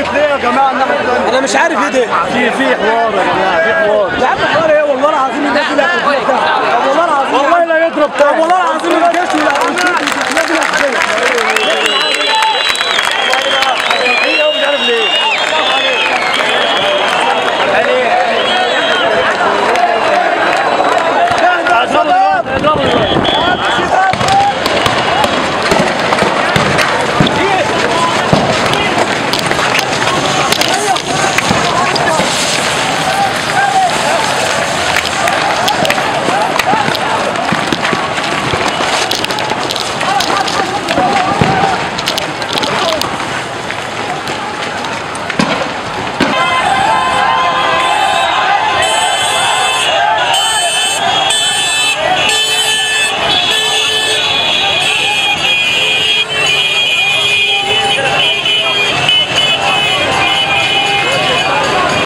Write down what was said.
رايح ليه يا جماعه الناحيه الثانيه انا مش عارف ايه ده في في حوار يا جماعه في حوار يا عم حوار ايه والله العظيم الناس دي لا تضرب ده. طب والله العظيم والله لا يضرب طب والله العظيم